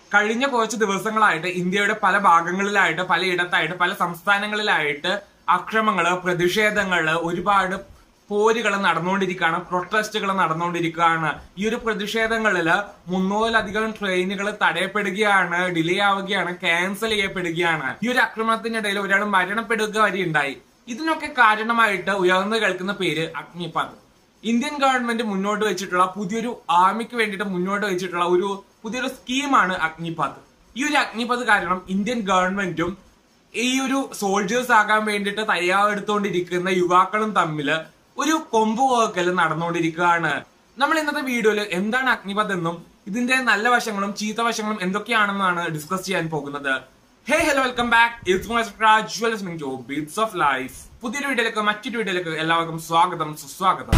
കഴിഞ്ഞ കുറച്ച് ദിവസങ്ങളായിട്ട് ഇന്ത്യയുടെ പല ഭാഗങ്ങളിലായിട്ട് പലയിടത്തായിട്ട് പല സംസ്ഥാനങ്ങളിലായിട്ട് അക്രമങ്ങള് പ്രതിഷേധങ്ങള് ഒരുപാട് പോരുകൾ നടന്നുകൊണ്ടിരിക്കുകയാണ് പ്രൊട്ടസ്റ്റുകൾ നടന്നുകൊണ്ടിരിക്കുകയാണ് ഈ ഒരു പ്രതിഷേധങ്ങളിൽ മുന്നൂറിലധികം ട്രെയിനുകൾ തടയപ്പെടുകയാണ് ഡിലേ ആവുകയാണ് ക്യാൻസൽ ചെയ്യപ്പെടുകയാണ് ഈ ഒരു ആക്രമണത്തിനിടയിൽ ഒരാൾ മരണപ്പെടുക വരെ ഉണ്ടായി ഇതിനൊക്കെ കാരണമായിട്ട് ഉയർന്നു കേൾക്കുന്ന പേര് അഗ്നിപത് ഇന്ത്യൻ ഗവൺമെന്റ് മുന്നോട്ട് വെച്ചിട്ടുള്ള പുതിയൊരു ആർമിക്ക് വേണ്ടിയിട്ട് മുന്നോട്ട് വെച്ചിട്ടുള്ള ഒരു പുതിയൊരു സ്കീമാണ് അഗ്നിപത് ഈ ഒരു അഗ്നിപത് കാരണം ഇന്ത്യൻ ഗവൺമെന്റും ഈ ഒരു സോൾജേഴ്സ് ആകാൻ വേണ്ടിയിട്ട് തയ്യാറെടുത്തുകൊണ്ടിരിക്കുന്ന യുവാക്കളും തമ്മിൽ ഒരു കൊമ്പ് കോക്കൽ നടന്നുകൊണ്ടിരിക്കുകയാണ് നമ്മൾ ഇന്നത്തെ വീഡിയോയിൽ എന്താണ് അഗ്നിപത് എന്നും ഇതിന്റെ നല്ല വശങ്ങളും ചീത്ത വശങ്ങളും എന്തൊക്കെയാണെന്നാണ് ഡിസ്കസ് ചെയ്യാൻ പോകുന്നത് hey hello welcome back it's two beats of life പുതിയൊരു വീഡിയോയിലേക്ക് മറ്റൊരു വീഡിയോയിലേക്ക് എല്ലാവർക്കും സ്വാഗതം സുസ്വാഗതം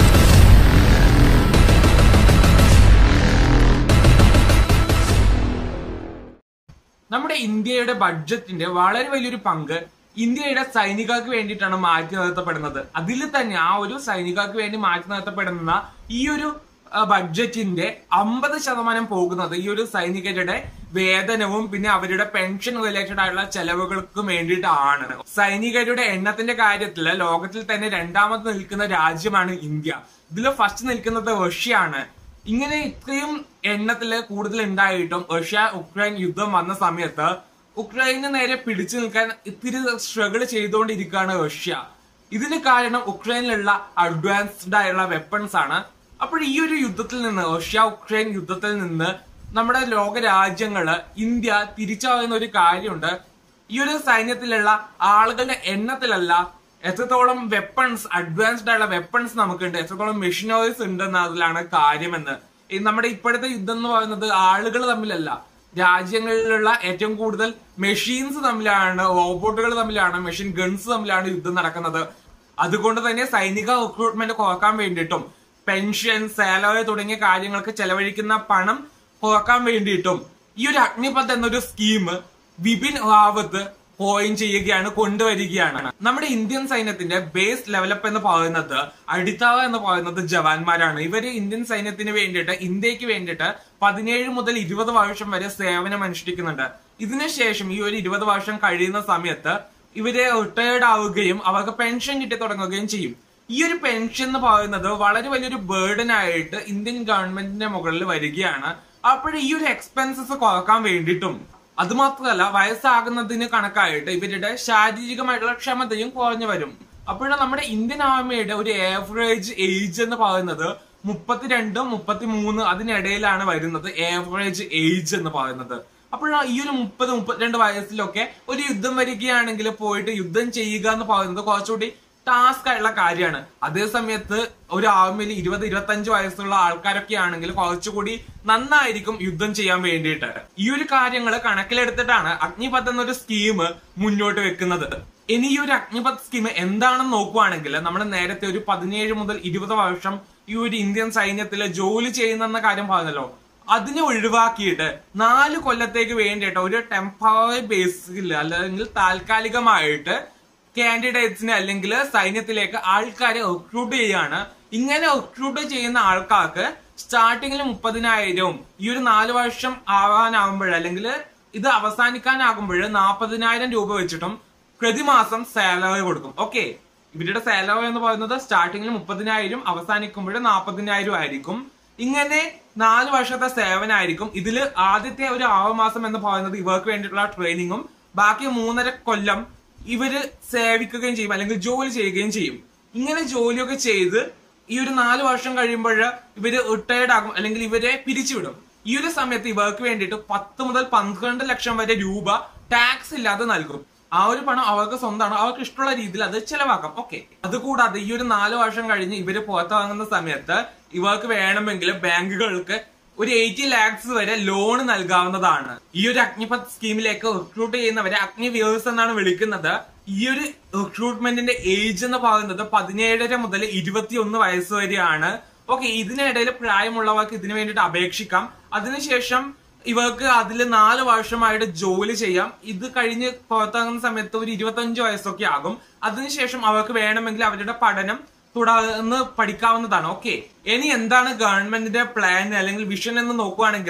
നമ്മുടെ ഇന്ത്യയുടെ ബഡ്ജറ്റിന്റെ വളരെ വലിയൊരു പങ്ക് ഇന്ത്യയുടെ സൈനികർക്ക് വേണ്ടിയിട്ടാണ് മാറ്റി നിർത്തപ്പെടുന്നത് അതിൽ തന്നെ ആ ഒരു സൈനികർക്ക് വേണ്ടി മാറ്റി നിർത്തപ്പെടുന്ന ഈ ഒരു ആ, ബഡ്ജറ്റിന്റെ അമ്പത് ശതമാനം പോകുന്നത് ഈ ഒരു സൈനികരുടെ വേതനവും പിന്നെ അവരുടെ പെൻഷൻ റിലേറ്റഡ് ആയിട്ടുള്ള ചെലവുകൾക്കും വേണ്ടിയിട്ടാണ് സൈനികരുടെ എണ്ണത്തിന്റെ കാര്യത്തിൽ ലോകത്തിൽ തന്നെ രണ്ടാമത് നിൽക്കുന്ന രാജ്യമാണ് ഇന്ത്യ ഇതിൽ ഫസ്റ്റ് നിൽക്കുന്നത് റഷ്യ ആണ് ഇങ്ങനെ ഇത്രയും എണ്ണത്തില് കൂടുതൽ ഉണ്ടായിട്ടും റഷ്യ ഉക്രൈൻ യുദ്ധം വന്ന സമയത്ത് ഉക്രൈന് നേരെ പിടിച്ചു നിൽക്കാൻ ഇത്തിരി സ്ട്രഗിൾ ചെയ്തുകൊണ്ടിരിക്കുകയാണ് റഷ്യ ഇതിന് കാരണം ഉക്രൈനിലുള്ള അഡ്വാൻസ്ഡ് ആയുള്ള വെപ്പൺസ് ആണ് അപ്പോൾ ഈ ഒരു യുദ്ധത്തിൽ നിന്ന് റഷ്യ ഉക്രൈൻ യുദ്ധത്തിൽ നിന്ന് നമ്മുടെ ലോക രാജ്യങ്ങള് ഇന്ത്യ തിരിച്ചറിയുന്ന ഒരു കാര്യമുണ്ട് ഈ ഒരു സൈന്യത്തിലുള്ള ആളുകളുടെ എണ്ണത്തിലല്ല എത്രത്തോളം വെപ്പൺസ് അഡ്വാൻസ്ഡ് ആയുള്ള വെപ്പൺസ് നമുക്കുണ്ട് എത്രത്തോളം മെഷീനറീസ് ഉണ്ട് എന്നതിലാണ് കാര്യമെന്ന് ഈ നമ്മുടെ ഇപ്പോഴത്തെ യുദ്ധം എന്ന് പറയുന്നത് ആളുകൾ തമ്മിലല്ല രാജ്യങ്ങളിലുള്ള ഏറ്റവും കൂടുതൽ മെഷീൻസ് തമ്മിലാണ് റോബോട്ടുകൾ തമ്മിലാണ് മെഷീൻ ഗൺസ് തമ്മിലാണ് യുദ്ധം നടക്കുന്നത് അതുകൊണ്ട് തന്നെ സൈനിക റിക്രൂട്ട്മെന്റ് കുറക്കാൻ വേണ്ടിയിട്ടും പെൻഷൻ സാലറി തുടങ്ങിയ കാര്യങ്ങൾക്ക് ചെലവഴിക്കുന്ന പണം കുറക്കാൻ വേണ്ടിയിട്ടും ഈ ഒരു അഗ്നിപഥ് എന്നൊരു സ്കീം വിപിൻ റാവത്ത് പോയിന്റ് ചെയ്യുകയാണ് കൊണ്ടുവരികയാണ് നമ്മുടെ ഇന്ത്യൻ സൈന്യത്തിന്റെ ബേസ് ഡെവലപ്പ് എന്ന് പറയുന്നത് അടിത്തറ എന്ന് പറയുന്നത് ജവാന്മാരാണ് ഇവര് ഇന്ത്യൻ സൈന്യത്തിന് വേണ്ടിയിട്ട് ഇന്ത്യക്ക് വേണ്ടിയിട്ട് പതിനേഴ് മുതൽ ഇരുപത് വർഷം വരെ സേവനം അനുഷ്ഠിക്കുന്നുണ്ട് ഇതിനുശേഷം ഈ ഒരു ഇരുപത് വർഷം കഴിയുന്ന സമയത്ത് ഇവര് റിട്ടയർഡ് ആവുകയും അവർക്ക് പെൻഷൻ കിട്ടി തുടങ്ങുകയും ചെയ്യും ഈ ഒരു പെൻഷൻ എന്ന് പറയുന്നത് വളരെ വലിയൊരു ബേർഡൻ ആയിട്ട് ഇന്ത്യൻ ഗവൺമെന്റിന്റെ മുകളിൽ വരികയാണ് അപ്പോൾ ഈ ഒരു എക്സ്പെൻസസ് കുറക്കാൻ വേണ്ടിയിട്ടും അതുമാത്രമല്ല വയസ്സാകുന്നതിന് കണക്കായിട്ട് ഇവരുടെ ശാരീരികമായിട്ടുള്ള ക്ഷമതയും കുറഞ്ഞു വരും അപ്പോൾ നമ്മുടെ ഇന്ത്യൻ ആർമിയുടെ ഒരു ആവറേജ് ഏജ് എന്ന് പറയുന്നത് മുപ്പത്തിരണ്ടും മുപ്പത്തിമൂന്ന് അതിനിടയിലാണ് വരുന്നത് ആവറേജ് ഏജ് എന്ന് പറയുന്നത് അപ്പോൾ ഈ ഒരു മുപ്പത് മുപ്പത്തിരണ്ട് വയസ്സിലൊക്കെ ഒരു യുദ്ധം വരികയാണെങ്കിൽ പോയിട്ട് യുദ്ധം ചെയ്യുക എന്ന് പറയുന്നത് കുറച്ചുകൂടി ടാസ്ക് ആയിട്ടുള്ള കാര്യമാണ് അതേ സമയത്ത് ഒരു ആർമിയിൽ ഇരുപത് ഇരുപത്തഞ്ച് വയസ്സുള്ള ആൾക്കാരൊക്കെ ആണെങ്കിൽ കുറച്ചുകൂടി നന്നായിരിക്കും യുദ്ധം ചെയ്യാൻ വേണ്ടിയിട്ട് ഈ ഒരു കാര്യങ്ങൾ കണക്കിലെടുത്തിട്ടാണ് അഗ്നിപഥ് എന്നൊരു സ്കീം മുന്നോട്ട് വെക്കുന്നത് ഇനി ഈ ഒരു അഗ്നിപഥ് സ്കീം എന്താണെന്ന് നോക്കുവാണെങ്കിൽ നമ്മൾ നേരത്തെ ഒരു പതിനേഴ് മുതൽ ഇരുപത് വർഷം ഈ ഒരു ഇന്ത്യൻ സൈന്യത്തിൽ ജോലി ചെയ്യുന്നെന്ന കാര്യം പറഞ്ഞല്ലോ അതിനെ ഒഴിവാക്കിയിട്ട് നാല് കൊല്ലത്തേക്ക് വേണ്ടിയിട്ട് ഒരു ടെമ്പററി ബേസിൽ അല്ലെങ്കിൽ താൽക്കാലികമായിട്ട് കാൻഡിഡേറ്റ്സിനെ അല്ലെങ്കിൽ സൈന്യത്തിലേക്ക് ആൾക്കാരെ റിക്രൂട്ട് ചെയ്യാണ് ഇങ്ങനെ റിക്രൂട്ട് ചെയ്യുന്ന ആൾക്കാർക്ക് സ്റ്റാർട്ടിങ്ങിൽ മുപ്പതിനായിരവും ഈ ഒരു നാല് വർഷം ആവാനാകുമ്പോൾ അല്ലെങ്കിൽ ഇത് അവസാനിക്കാനാകുമ്പോൾ നാൽപ്പതിനായിരം രൂപ വെച്ചിട്ടും പ്രതിമാസം സാലറി കൊടുക്കും ഓക്കെ ഇവരുടെ സാലറി എന്ന് പറയുന്നത് സ്റ്റാർട്ടിങ്ങിൽ മുപ്പതിനായിരം അവസാനിക്കുമ്പോൾ നാൽപ്പതിനായിരം ആയിരിക്കും ഇങ്ങനെ നാല് വർഷത്തെ സേവനമായിരിക്കും ഇതിൽ ആദ്യത്തെ ഒരു ആറ് മാസം എന്ന് പറയുന്നത് ഇവർക്ക് വേണ്ടിയിട്ടുള്ള ട്രെയിനിങ്ങും ബാക്കി മൂന്നര കൊല്ലം ഇവര് സേവിക്കുകയും ചെയ്യും അല്ലെങ്കിൽ ജോലി ചെയ്യുകയും ചെയ്യും ഇങ്ങനെ ജോലിയൊക്കെ ചെയ്ത് ഈ ഒരു നാല് വർഷം കഴിയുമ്പോൾ ഇവര് റിട്ടയർഡ് ആകും അല്ലെങ്കിൽ ഇവരെ പിരിച്ചുവിടും ഈ ഒരു സമയത്ത് ഇവർക്ക് വേണ്ടിയിട്ട് പത്ത് മുതൽ പന്ത്രണ്ട് ലക്ഷം വരെ രൂപ ടാക്സ് ഇല്ലാതെ നൽകും ആ ഒരു പണം അവർക്ക് സ്വന്തമാണ് അവർക്ക് ഇഷ്ടമുള്ള രീതിയിൽ അത് ചെലവാക്കാം ഓക്കെ അതുകൂടാതെ ഈ ഒരു നാല് വർഷം കഴിഞ്ഞ് ഇവര് പുറത്തിറങ്ങുന്ന സമയത്ത് ഇവർക്ക് വേണമെങ്കിൽ ബാങ്കുകൾക്ക് ഒരു എയ്റ്റി ലാക്സ് വരെ ലോൺ നൽകാവുന്നതാണ് ഈ ഒരു അഗ്നിപത് സ്കീമിലേക്ക് റിക്രൂട്ട് ചെയ്യുന്നവരെ അഗ്നിവ്യൂസ് എന്നാണ് വിളിക്കുന്നത് ഈ ഒരു റിക്രൂട്ട്മെന്റിന്റെ ഏജ് എന്ന് പറയുന്നത് പതിനേഴര മുതൽ ഇരുപത്തിയൊന്ന് വയസ്സ് വരെയാണ് ഓക്കെ ഇതിനിടയിൽ പ്രായമുള്ളവർക്ക് ഇതിനു വേണ്ടിയിട്ട് അപേക്ഷിക്കാം അതിനുശേഷം ഇവർക്ക് അതിൽ നാല് വർഷമായിട്ട് ജോലി ചെയ്യാം ഇത് കഴിഞ്ഞ് പുറത്തിറങ്ങുന്ന സമയത്ത് ഒരു ഇരുപത്തഞ്ച് വയസ്സൊക്കെ ആകും അതിനുശേഷം അവർക്ക് വേണമെങ്കിൽ അവരുടെ പഠനം തുടർന്ന് പഠിക്കാവുന്നതാണ് ഓക്കെ ഇനി എന്താണ് ഗവൺമെന്റിന്റെ പ്ലാൻ അല്ലെങ്കിൽ വിഷൻ എന്ന് നോക്കുവാണെങ്കിൽ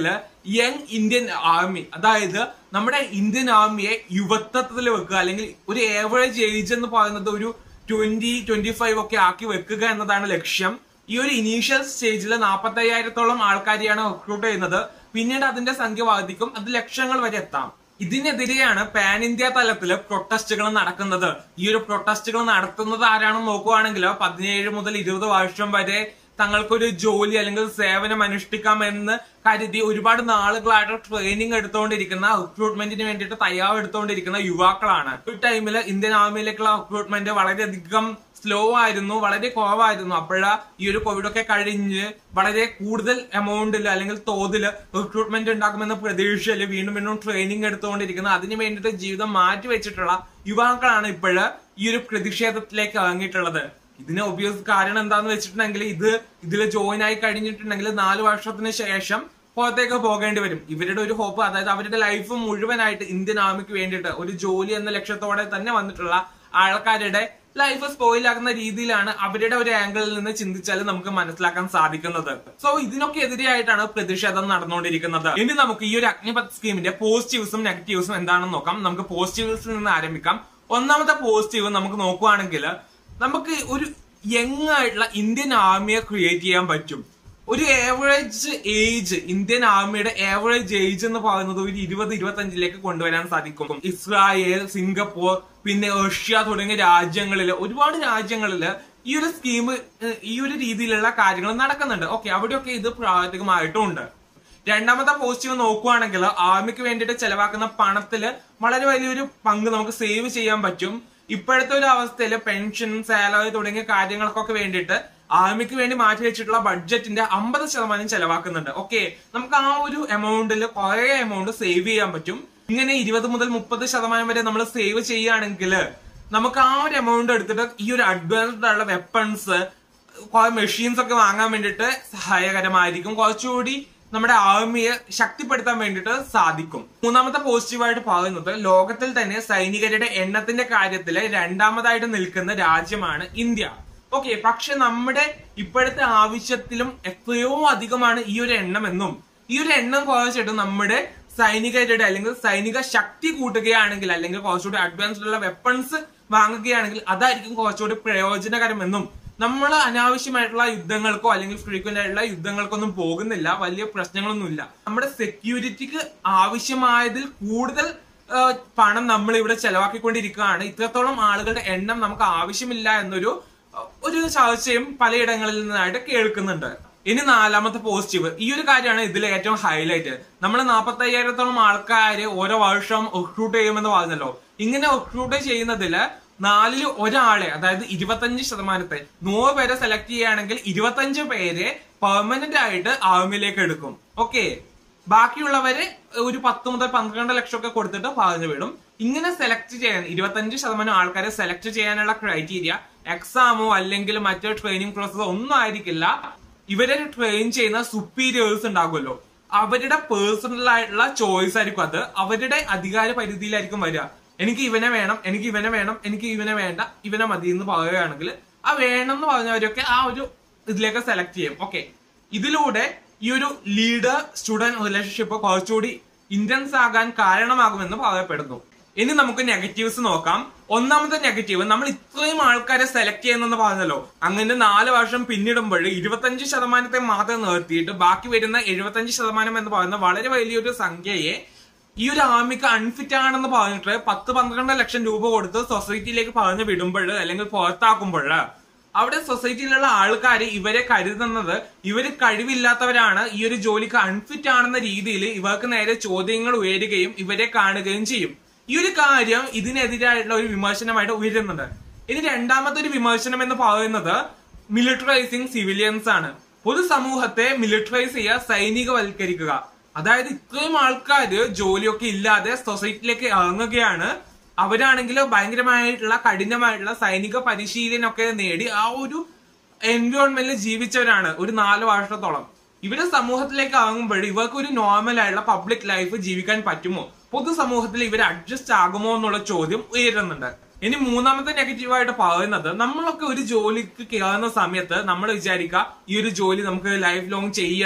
യങ് ഇന്ത്യൻ ആർമി അതായത് നമ്മുടെ ഇന്ത്യൻ ആർമിയെ യുവത്വത്തിൽ വെക്കുക അല്ലെങ്കിൽ ഒരു ഏവറേജ് ഏജ് എന്ന് പറയുന്നത് ഒരു ട്വന്റി ട്വന്റി ഫൈവ് ഒക്കെ ആക്കി വെക്കുക എന്നതാണ് ലക്ഷ്യം ഈ ഒരു ഇനീഷ്യൽ സ്റ്റേജിൽ നാൽപ്പത്തി അയ്യായിരത്തോളം ആൾക്കാരെയാണ് റിക്രൂട്ട് ചെയ്യുന്നത് പിന്നീട് അതിന്റെ സംഖ്യ വർദ്ധിക്കും അത് ലക്ഷങ്ങൾ വരെ എത്താം ഇതിനെതിരെയാണ് പാൻ ഇന്ത്യ തലത്തില് പ്രൊട്ടസ്റ്റുകൾ നടക്കുന്നത് ഈ ഒരു പ്രൊട്ടസ്റ്റുകൾ നടത്തുന്നത് ആരാണെന്ന് നോക്കുവാണെങ്കിൽ പതിനേഴ് മുതൽ ഇരുപത് വർഷം വരെ തങ്ങൾക്കൊരു ജോലി അല്ലെങ്കിൽ സേവനം അനുഷ്ഠിക്കാമെന്ന് കരുതി ഒരുപാട് നാളുകളായിട്ട് ട്രെയിനിങ് എടുത്തുകൊണ്ടിരിക്കുന്ന റിക്രൂട്ട്മെന്റിന് വേണ്ടിയിട്ട് തയ്യാറെടുത്തുകൊണ്ടിരിക്കുന്ന യുവാക്കളാണ് ഒരു ടൈമിൽ ഇന്ത്യൻ ആർമിയിലേക്കുള്ള റിക്രൂട്ട്മെന്റ് വളരെയധികം സ്ലോ ആയിരുന്നു വളരെ കുറവായിരുന്നു അപ്പോഴാ ഈ ഒരു കോവിഡ് ഒക്കെ കഴിഞ്ഞ് വളരെ കൂടുതൽ എമൗണ്ടിൽ അല്ലെങ്കിൽ തോതിൽ റിക്രൂട്ട്മെന്റ് ഉണ്ടാക്കുമെന്ന പ്രതീക്ഷയിൽ വീണ്ടും വീണ്ടും ട്രെയിനിങ് എടുത്തുകൊണ്ടിരിക്കുന്ന അതിന് വേണ്ടിയിട്ട് ജീവിതം മാറ്റി വെച്ചിട്ടുള്ള യുവാക്കളാണ് ഇപ്പോഴ് ഈ ഒരു പ്രതിഷേധത്തിലേക്ക് ഇറങ്ങിയിട്ടുള്ളത് ഇതിന് ഒബ്വിയസ് കാരണം എന്താന്ന് വെച്ചിട്ടുണ്ടെങ്കിൽ ഇത് ഇതിൽ ജോയിൻ ആയി കഴിഞ്ഞിട്ടുണ്ടെങ്കിൽ നാല് വർഷത്തിന് ശേഷം പുറത്തേക്ക് പോകേണ്ടി വരും ഇവരുടെ ഒരു ഹോപ്പ് അതായത് അവരുടെ ലൈഫ് മുഴുവനായിട്ട് ഇന്ത്യൻ ആർമിക്ക് വേണ്ടിയിട്ട് ഒരു ജോലി എന്ന ലക്ഷ്യത്തോടെ തന്നെ വന്നിട്ടുള്ള ആൾക്കാരുടെ ലൈഫ് സ്പോയിൽ ആകുന്ന രീതിയിലാണ് അവരുടെ ഒരു ആംഗിളിൽ നിന്ന് ചിന്തിച്ചാൽ നമുക്ക് മനസ്സിലാക്കാൻ സാധിക്കുന്നത് സോ ഇതിനൊക്കെ എതിരെയായിട്ടാണ് പ്രതിഷേധം നടന്നുകൊണ്ടിരിക്കുന്നത് ഇനി നമുക്ക് ഈ ഒരു അഗ്നിപത് സ്കീമിന്റെ പോസിറ്റീവ്സും നെഗറ്റീവ്സും എന്താണെന്ന് നോക്കാം നമുക്ക് പോസിറ്റീവ്സിൽ നിന്ന് ആരംഭിക്കാം ഒന്നാമത്തെ പോസിറ്റീവ് നമുക്ക് നോക്കുവാണെങ്കിൽ നമുക്ക് ഒരു യങ് ആയിട്ടുള്ള ഇന്ത്യൻ ആർമിയെ ക്രിയേറ്റ് ചെയ്യാൻ പറ്റും ഒരു ഏവറേജ് ഏജ് ഇന്ത്യൻ ആർമിയുടെ ഏവറേജ് ഏജ് എന്ന് പറയുന്നത് ഒരു ഇരുപത് ഇരുപത്തഞ്ചിലേക്ക് കൊണ്ടുവരാൻ സാധിക്കും ഇസ്രായേൽ സിംഗപ്പൂർ പിന്നെ റഷ്യ തുടങ്ങിയ രാജ്യങ്ങളിൽ ഒരുപാട് രാജ്യങ്ങളിൽ ഈ ഒരു സ്കീം ഈ ഒരു രീതിയിലുള്ള കാര്യങ്ങൾ നടക്കുന്നുണ്ട് ഓക്കെ അവിടെയൊക്കെ ഇത് പ്രാവർത്തികമായിട്ടും ഉണ്ട് രണ്ടാമത്തെ പോസിറ്റീവ് നോക്കുവാണെങ്കിൽ ആർമിക്ക് വേണ്ടിയിട്ട് ചെലവാക്കുന്ന പണത്തിൽ വളരെ വലിയൊരു പങ്ക് നമുക്ക് സേവ് ചെയ്യാൻ പറ്റും ഇപ്പോഴത്തെ ഒരു അവസ്ഥയിൽ പെൻഷൻ സാലറി തുടങ്ങിയ കാര്യങ്ങൾക്കൊക്കെ വേണ്ടിയിട്ട് ആർമിക്ക് വേണ്ടി മാറ്റി വെച്ചിട്ടുള്ള ബഡ്ജറ്റിന്റെ അമ്പത് ശതമാനം ചെലവാക്കുന്നുണ്ട് ഓക്കെ നമുക്ക് ആ ഒരു എമൗണ്ടിൽ കുറെ എമൗണ്ട് സേവ് ചെയ്യാൻ പറ്റും ഇങ്ങനെ ഇരുപത് മുതൽ മുപ്പത് ശതമാനം വരെ നമ്മൾ സേവ് ചെയ്യുകയാണെങ്കിൽ നമുക്ക് ആ ഒരു എമൗണ്ട് എടുത്തിട്ട് ഈ ഒരു അഡ്വാൻസ്ഡ് ആയിട്ടുള്ള വെപ്പൺസ് കുറെ മെഷീൻസ് ഒക്കെ വാങ്ങാൻ വേണ്ടിയിട്ട് സഹായകരമായിരിക്കും കുറച്ചുകൂടി നമ്മുടെ ആർമിയെ ശക്തിപ്പെടുത്താൻ വേണ്ടിയിട്ട് സാധിക്കും മൂന്നാമത്തെ പോസിറ്റീവായിട്ട് പറയുന്നത് ലോകത്തിൽ തന്നെ സൈനികരുടെ എണ്ണത്തിന്റെ കാര്യത്തിൽ രണ്ടാമതായിട്ട് നിൽക്കുന്ന രാജ്യമാണ് ഇന്ത്യ ഓക്കെ പക്ഷെ നമ്മുടെ ഇപ്പോഴത്തെ ആവശ്യത്തിലും എത്രയോ അധികമാണ് ഈ ഒരു എണ്ണം എന്നും ഈ ഒരു എണ്ണം കുറച്ചിട്ട് നമ്മുടെ സൈനികരുടെ അല്ലെങ്കിൽ സൈനിക ശക്തി കൂട്ടുകയാണെങ്കിൽ അല്ലെങ്കിൽ കുറച്ചുകൂടി അഡ്വാൻസ്ഡ് ഉള്ള വെപ്പൺസ് വാങ്ങുകയാണെങ്കിൽ അതായിരിക്കും കുറച്ചുകൂടി പ്രയോജനകരമെന്നും നമ്മൾ അനാവശ്യമായിട്ടുള്ള യുദ്ധങ്ങൾക്കോ അല്ലെങ്കിൽ ഫ്രീക്വന്റ് ആയിട്ടുള്ള യുദ്ധങ്ങൾക്കൊന്നും പോകുന്നില്ല വലിയ പ്രശ്നങ്ങളൊന്നുമില്ല നമ്മുടെ സെക്യൂരിറ്റിക്ക് ആവശ്യമായതിൽ കൂടുതൽ ആ, പണം നമ്മൾ ഇവിടെ ചെലവാക്കിക്കൊണ്ടിരിക്കുകയാണ് ഇത്രത്തോളം ആളുകളുടെ എണ്ണം നമുക്ക് ആവശ്യമില്ല എന്നൊരു ആ, ഒരു ചർച്ചയും പലയിടങ്ങളിൽ നിന്നായിട്ട് കേൾക്കുന്നുണ്ട് ഇനി നാലാമത്തെ പോസിറ്റീവ് ഈ ഒരു കാര്യമാണ് ഇതിലെ ഏറ്റവും ഹൈലൈറ്റ് നമ്മൾ നാൽപ്പത്തി അയ്യായിരത്തോളം ആൾക്കാര് ഓരോ വർഷം റിക്രൂട്ട് ചെയ്യുമെന്ന് പറഞ്ഞല്ലോ ഇങ്ങനെ റിക്രൂട്ട് ചെയ്യുന്നതില് നാലില് ഒരാളെ അതായത് ഇരുപത്തഞ്ച് ശതമാനത്തെ നൂറ് പേരെ സെലക്ട് ചെയ്യുകയാണെങ്കിൽ ഇരുപത്തഞ്ച് പേരെ പെർമനന്റ് ആയിട്ട് ആർമിയിലേക്ക് എടുക്കും ഓക്കെ ബാക്കിയുള്ളവരെ ഒരു പത്ത് മുതൽ പന്ത്രണ്ട് ലക്ഷം ഒക്കെ കൊടുത്തിട്ട് പറഞ്ഞു വിടും ഇങ്ങനെ സെലക്ട് ചെയ്യാൻ ഇരുപത്തഞ്ച് ശതമാനം ആൾക്കാരെ സെലക്ട് ചെയ്യാനുള്ള ക്രൈറ്റീരിയ എക്സാമോ അല്ലെങ്കിൽ മറ്റൊരു ട്രെയിനിങ് പ്രോസസ്സോ ഒന്നും ആയിരിക്കില്ല ഇവരെ ട്രെയിൻ ചെയ്യുന്ന സുപ്പീരിയേഴ്സ് ഉണ്ടാകുമല്ലോ അവരുടെ പേഴ്സണൽ ആയിട്ടുള്ള ചോയ്സ് ആയിരിക്കും അത് അവരുടെ അധികാര പരിധിയിലായിരിക്കും വരിക എനിക്ക് ഇവനെ വേണം എനിക്ക് ഇവനെ വേണം എനിക്ക് ഇവനെ വേണ്ട ഇവനെ മതി എന്ന് പറയുകയാണെങ്കിൽ ആ വേണം എന്ന് പറഞ്ഞവരൊക്കെ ആ ഒരു ഇതിലേക്ക് സെലക്ട് ചെയ്യും ഓക്കെ ഇതിലൂടെ ഈ ഒരു ലീഡർ സ്റ്റുഡന്റ് റിലേഷൻഷിപ്പ് കുറച്ചുകൂടി ഇന്റൻസ് ആകാൻ കാരണമാകുമെന്ന് പറയപ്പെടുന്നു ഇനി നമുക്ക് നെഗറ്റീവ്സ് നോക്കാം ഒന്നാമത്തെ നെഗറ്റീവ് നമ്മൾ ഇത്രയും ആൾക്കാരെ സെലക്ട് ചെയ്യുന്നെന്ന് പറഞ്ഞല്ലോ അങ്ങനെ നാല് വർഷം പിന്നിടുമ്പോൾ ഇരുപത്തഞ്ച് ശതമാനത്തെ മാത്രം നിർത്തിയിട്ട് ബാക്കി വരുന്ന എഴുപത്തഞ്ച് ശതമാനം എന്ന് പറയുന്ന വളരെ വലിയൊരു സംഖ്യയെ ഈ ഒരു ആർമിക്ക് അൺഫിറ്റ് ആണെന്ന് പറഞ്ഞിട്ട് പത്ത് പന്ത്രണ്ട് ലക്ഷം രൂപ കൊടുത്ത് സൊസൈറ്റിയിലേക്ക് പറഞ്ഞു വിടുമ്പോൾ അല്ലെങ്കിൽ പുറത്താക്കുമ്പോൾ അവിടെ സൊസൈറ്റിയിലുള്ള ആൾക്കാർ ഇവരെ കരുതുന്നത് ഇവര് കഴിവില്ലാത്തവരാണ് ഈ ഒരു ജോലിക്ക് അൺഫിറ്റ് ആണെന്ന രീതിയിൽ ഇവർക്ക് നേരെ ചോദ്യങ്ങൾ ഉയരുകയും ഇവരെ കാണുകയും ചെയ്യും ഈ ഒരു കാര്യം ഇതിനെതിരായിട്ടുള്ള ഒരു വിമർശനമായിട്ട് ഉയരുന്നുണ്ട് ഇനി രണ്ടാമത്തെ ഒരു വിമർശനം എന്ന് പറയുന്നത് മിലിറ്ററൈസിങ് സിവിലിയൻസ് ആണ് പൊതുസമൂഹത്തെ മിലിറ്ററൈസ് ചെയ്യുക സൈനികവൽക്കരിക്കുക അതായത് ഇത്രയും ആൾക്കാര് ജോലിയൊക്കെ ഇല്ലാതെ സൊസൈറ്റിയിലേക്ക് ഇറങ്ങുകയാണ് അവരാണെങ്കിൽ ഭയങ്കരമായിട്ടുള്ള കഠിനമായിട്ടുള്ള സൈനിക പരിശീലനമൊക്കെ നേടി ആ ഒരു എൻവയോൺമെന്റിൽ ജീവിച്ചവരാണ് ഒരു നാല് വർഷത്തോളം ഇവര് സമൂഹത്തിലേക്ക് ഇറങ്ങുമ്പോൾ ഇവർക്ക് ഒരു നോർമൽ ആയിട്ടുള്ള പബ്ലിക് ലൈഫ് ജീവിക്കാൻ പറ്റുമോ പൊതുസമൂഹത്തിൽ ഇവർ അഡ്ജസ്റ്റ് ആകുമോ എന്നുള്ള ചോദ്യം ഉയരുന്നുണ്ട് ഇനി മൂന്നാമത്തെ നെഗറ്റീവായിട്ട് പറയുന്നത് നമ്മളൊക്കെ ഒരു ജോലിക്ക് കയറുന്ന സമയത്ത് നമ്മൾ വിചാരിക്കുക ഈ ഒരു ജോലി നമുക്ക് ലൈഫ് ലോങ് ചെയ്യണം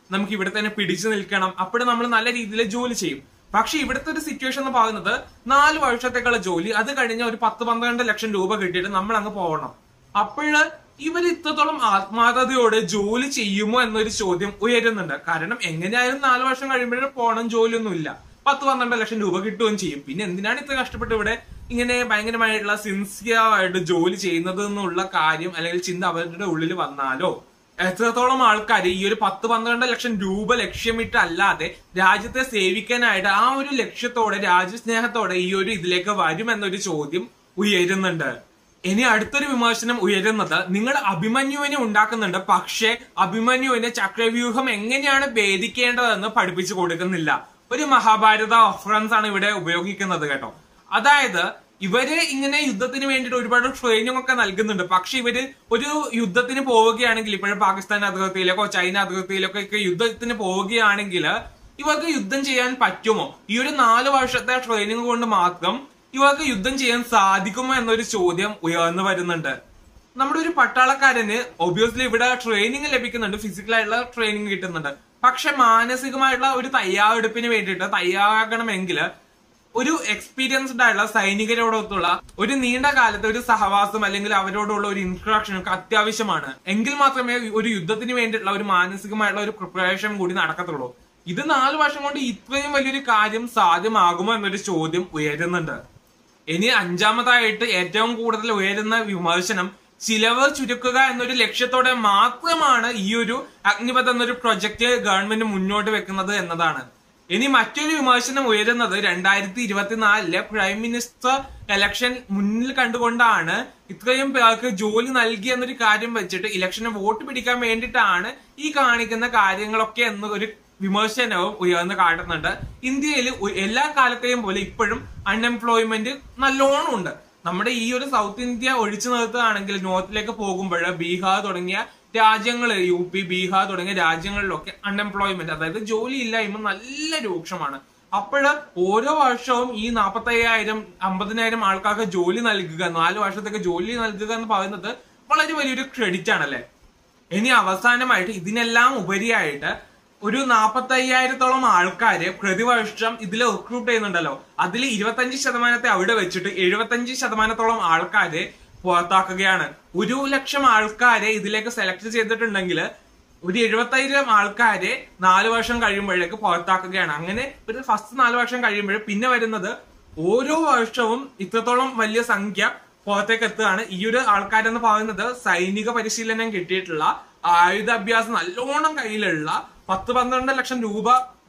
നമുക്ക് ഇവിടെ തന്നെ പിടിച്ചു നിൽക്കണം അപ്പോൾ നമ്മൾ നല്ല രീതിയിൽ ജോലി ചെയ്യും പക്ഷെ ഇവിടുത്തെ ഒരു സിറ്റുവേഷൻ എന്ന് പറയുന്നത് നാല് വർഷത്തേക്കുള്ള ജോലി അത് കഴിഞ്ഞ ഒരു പത്ത് പന്ത്രണ്ട് ലക്ഷം രൂപ കിട്ടിയിട്ട് നമ്മൾ അങ്ങ് പോകണം അപ്പോഴ് ഇവർ ഇത്രത്തോളം ആത്മാർത്ഥതയോടെ ജോലി ചെയ്യുമോ എന്നൊരു ചോദ്യം ഉയരുന്നുണ്ട് കാരണം എങ്ങനെയായാലും നാല് വർഷം കഴിയുമ്പോഴും പോകണം ജോലിയൊന്നും ഇല്ല പത്ത് പന്ത്രണ്ട് ലക്ഷം രൂപ കിട്ടുകയും ചെയ്യും പിന്നെ എന്തിനാണ് ഇത്ര കഷ്ടപ്പെട്ട് ഇവിടെ ഇങ്ങനെ ഭയങ്കരമായിട്ടുള്ള സിൻസിയർ ആയിട്ട് ജോലി ചെയ്യുന്നത് എന്നുള്ള കാര്യം അല്ലെങ്കിൽ ചിന്ത അവരുടെ ഉള്ളിൽ വന്നാലോ എത്രത്തോളം ആൾക്കാർ ഈ ഒരു പത്ത് പന്ത്രണ്ട് ലക്ഷം രൂപ ലക്ഷ്യമിട്ട് അല്ലാതെ രാജ്യത്തെ സേവിക്കാനായിട്ട് ആ ഒരു ലക്ഷ്യത്തോടെ രാജ്യസ്നേഹത്തോടെ ഈ ഒരു ഇതിലേക്ക് വരുമെന്നൊരു ചോദ്യം ഉയരുന്നുണ്ട് ഇനി അടുത്തൊരു വിമർശനം ഉയരുന്നത് നിങ്ങൾ അഭിമന്യുവിനെ ഉണ്ടാക്കുന്നുണ്ട് പക്ഷേ അഭിമന്യുവിന് ചക്രവ്യൂഹം എങ്ങനെയാണ് ഭേദിക്കേണ്ടതെന്ന് പഠിപ്പിച്ചു കൊടുക്കുന്നില്ല ഒരു മഹാഭാരത റഫറൻസ് ആണ് ഇവിടെ ഉപയോഗിക്കുന്നത് കേട്ടോ അതായത് ഇവര് ഇങ്ങനെ യുദ്ധത്തിന് വേണ്ടിയിട്ട് ഒരുപാട് ട്രെയിനിങ് ഒക്കെ നൽകുന്നുണ്ട് പക്ഷെ ഇവര് ഒരു യുദ്ധത്തിന് പോവുകയാണെങ്കിൽ ഇപ്പോഴും പാകിസ്ഥാൻ അതിർത്തിയിലേക്കോ ചൈന അതിർത്തിയിലേക്കോ ഒക്കെ യുദ്ധത്തിന് പോവുകയാണെങ്കിൽ ഇവർക്ക് യുദ്ധം ചെയ്യാൻ പറ്റുമോ ഈ ഒരു നാല് വർഷത്തെ ട്രെയിനിങ് കൊണ്ട് മാത്രം ഇവർക്ക് യുദ്ധം ചെയ്യാൻ സാധിക്കുമോ എന്നൊരു ചോദ്യം ഉയർന്നു വരുന്നുണ്ട് നമ്മുടെ ഒരു പട്ടാളക്കാരന് ഒബിയസ്ലി ഇവിടെ ട്രെയിനിങ് ലഭിക്കുന്നുണ്ട് ഫിസിക്കലായിട്ടുള്ള ട്രെയിനിങ് കിട്ടുന്നുണ്ട് പക്ഷെ മാനസികമായിട്ടുള്ള ഒരു തയ്യാറെടുപ്പിന് വേണ്ടിയിട്ട് തയ്യാറാകണമെങ്കിൽ ഒരു എക്സ്പീരിയൻസ്ഡ് ആയിട്ടുള്ള സൈനികരോടൊത്തുള്ള ഒരു നീണ്ട കാലത്തെ ഒരു സഹവാസം അല്ലെങ്കിൽ അവരോടുള്ള ഒരു ഇൻട്രഡക്ഷൻ ഒക്കെ അത്യാവശ്യമാണ് എങ്കിൽ മാത്രമേ ഒരു യുദ്ധത്തിന് വേണ്ടിയിട്ടുള്ള ഒരു മാനസികമായിട്ടുള്ള ഒരു പ്രിപ്പറേഷൻ കൂടി നടക്കത്തുള്ളൂ ഇത് നാല് വർഷം കൊണ്ട് ഇത്രയും വലിയൊരു കാര്യം സാധ്യമാകുമോ എന്നൊരു ചോദ്യം ഉയരുന്നുണ്ട് ഇനി അഞ്ചാമതായിട്ട് ഏറ്റവും കൂടുതൽ ഉയരുന്ന വിമർശനം ചിലവ് ചുരുക്കുക എന്നൊരു ലക്ഷ്യത്തോടെ മാത്രമാണ് ഈ ഒരു അഗ്നിപഥ് എന്നൊരു പ്രൊജക്ട് ഗവൺമെന്റ് മുന്നോട്ട് വെക്കുന്നത് എന്നതാണ് ഇനി മറ്റൊരു വിമർശനം ഉയരുന്നത് രണ്ടായിരത്തി ഇരുപത്തിനാലിലെ പ്രൈം മിനിസ്റ്റർ ഇലക്ഷൻ മുന്നിൽ കണ്ടുകൊണ്ടാണ് ഇത്രയും പേർക്ക് ജോലി നൽകി എന്നൊരു കാര്യം വെച്ചിട്ട് ഇലക്ഷന് വോട്ട് പിടിക്കാൻ വേണ്ടിയിട്ടാണ് ഈ കാണിക്കുന്ന കാര്യങ്ങളൊക്കെ എന്ന ഒരു വിമർശനവും ഉയർന്നു കാട്ടുന്നുണ്ട് ഇന്ത്യയിൽ എല്ലാ കാലത്തെയും പോലെ ഇപ്പോഴും അൺഎംപ്ലോയ്മെന്റ് നല്ലോണം ഉണ്ട് നമ്മുടെ ഈ ഒരു സൗത്ത് ഇന്ത്യ ഒഴിച്ചു നിർത്തുകയാണെങ്കിൽ നോർത്തിലേക്ക് പോകുമ്പോൾ ബീഹാർ തുടങ്ങിയ രാജ്യങ്ങൾ യു പി ബീഹാർ തുടങ്ങിയ രാജ്യങ്ങളിലൊക്കെ അൺഎംപ്ലോയ്മെന്റ് അതായത് ജോലി ഇല്ലായ്മ നല്ല രൂക്ഷമാണ് അപ്പോൾ ഓരോ വർഷവും ഈ നാൽപ്പത്തയ്യായിരം അമ്പതിനായിരം ആൾക്കാർക്ക് ജോലി നൽകുക നാല് വർഷത്തേക്ക് ജോലി നൽകുക എന്ന് പറയുന്നത് വളരെ വലിയൊരു ക്രെഡിറ്റ് ആണല്ലേ ഇനി അവസാനമായിട്ട് ഇതിനെല്ലാം ഉപരിയായിട്ട് ഒരു നാപ്പത്തി അയ്യായിരത്തോളം ആൾക്കാര് പ്രതിവർഷം ഇതിൽ റിക്രൂട്ട് ചെയ്യുന്നുണ്ടല്ലോ അതിൽ ഇരുപത്തഞ്ച് ശതമാനത്തെ അവിടെ വെച്ചിട്ട് എഴുപത്തഞ്ച് ശതമാനത്തോളം ആൾക്കാരെ പുറത്താക്കുകയാണ് ഒരു ലക്ഷം ആൾക്കാരെ ഇതിലേക്ക് സെലക്ട് ചെയ്തിട്ടുണ്ടെങ്കിൽ ഒരു എഴുപത്തയ്യായിരം ആൾക്കാരെ നാല് വർഷം കഴിയുമ്പോഴേക്ക് പുറത്താക്കുകയാണ് അങ്ങനെ ഒരു ഫസ്റ്റ് നാല് വർഷം കഴിയുമ്പോൾ പിന്നെ വരുന്നത് ഓരോ വർഷവും ഇത്രത്തോളം വലിയ സംഖ്യ പുറത്തേക്ക് എത്തുകയാണ് ഈ ഒരു ആൾക്കാരെന്ന് പറയുന്നത് സൈനിക പരിശീലനം കിട്ടിയിട്ടുള്ള ആയുധാഭ്യാസം നല്ലോണം കയ്യിലുള്ള പത്ത് പന്ത്രണ്ട് ലക്ഷം രൂപ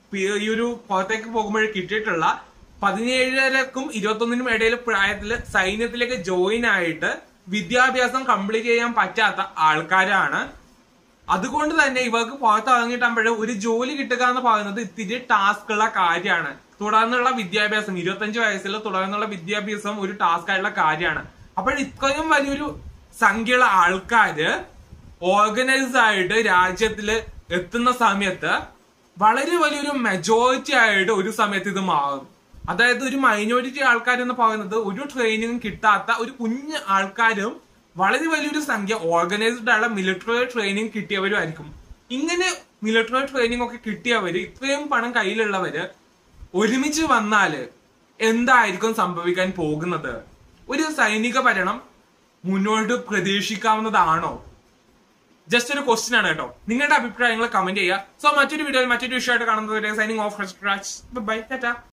ഈ ഒരു പുറത്തേക്ക് പോകുമ്പോൾ കിട്ടിയിട്ടുള്ള പതിനേഴരക്കും ഇരുപത്തൊന്നിനും ഇടയിൽ പ്രായത്തിൽ സൈന്യത്തിലേക്ക് ജോയിൻ ആയിട്ട് വിദ്യാഭ്യാസം കംപ്ലീറ്റ് ചെയ്യാൻ പറ്റാത്ത ആൾക്കാരാണ് അതുകൊണ്ട് തന്നെ ഇവർക്ക് പുറത്തിറങ്ങിയിട്ടാകുമ്പോഴും ഒരു ജോലി കിട്ടുക എന്ന് പറയുന്നത് ഇത്തിരി ടാസ്ക് ഉള്ള കാര്യമാണ് തുടർന്നുള്ള വിദ്യാഭ്യാസം ഇരുപത്തഞ്ച് വയസ്സിൽ തുടർന്നുള്ള വിദ്യാഭ്യാസം ഒരു ടാസ്ക് ആയിട്ടുള്ള കാര്യമാണ് അപ്പോൾ ഇത്രയും വലിയൊരു സംഖ്യയുള്ള ആൾക്കാര് ഓർഗനൈസ് ആയിട്ട് രാജ്യത്തില് എത്തുന്ന സമയത്ത് വളരെ വലിയൊരു മെജോറിറ്റി ആയിട്ട് ഒരു സമയത്ത് ഇത് മാറും അതായത് ഒരു മൈനോറിറ്റി ആൾക്കാർ എന്ന് പറയുന്നത് ഒരു ട്രെയിനിങ്ങും കിട്ടാത്ത ഒരു കുഞ്ഞ് ആൾക്കാരും വളരെ വലിയൊരു സംഖ്യ ഓർഗനൈസ്ഡ് ആയുള്ള മിലിറ്ററി ട്രെയിനിങ് കിട്ടിയവരും ആയിരിക്കും ഇങ്ങനെ മിലിറ്ററി ട്രെയിനിങ് ഒക്കെ കിട്ടിയവര് ഇത്രയും പണം കയ്യിലുള്ളവര് ഒരുമിച്ച് വന്നാല് എന്തായിരിക്കും സംഭവിക്കാൻ പോകുന്നത് ഒരു സൈനിക ഭരണം മുന്നോട്ട് പ്രതീക്ഷിക്കാവുന്നതാണോ ജസ്റ്റ് ഒരു ക്വസ്റ്റ്യൻ ആണ് കേട്ടോ നിങ്ങളുടെ അഭിപ്രായങ്ങൾ കമന്റ് ചെയ്യുക സോ മറ്റൊരു വീഡിയോയിൽ മറ്റൊരു വിഷയമായിട്ട് കാണുന്നത് സൈനിങ് ഓഫ് ബൈ ടാറ്റ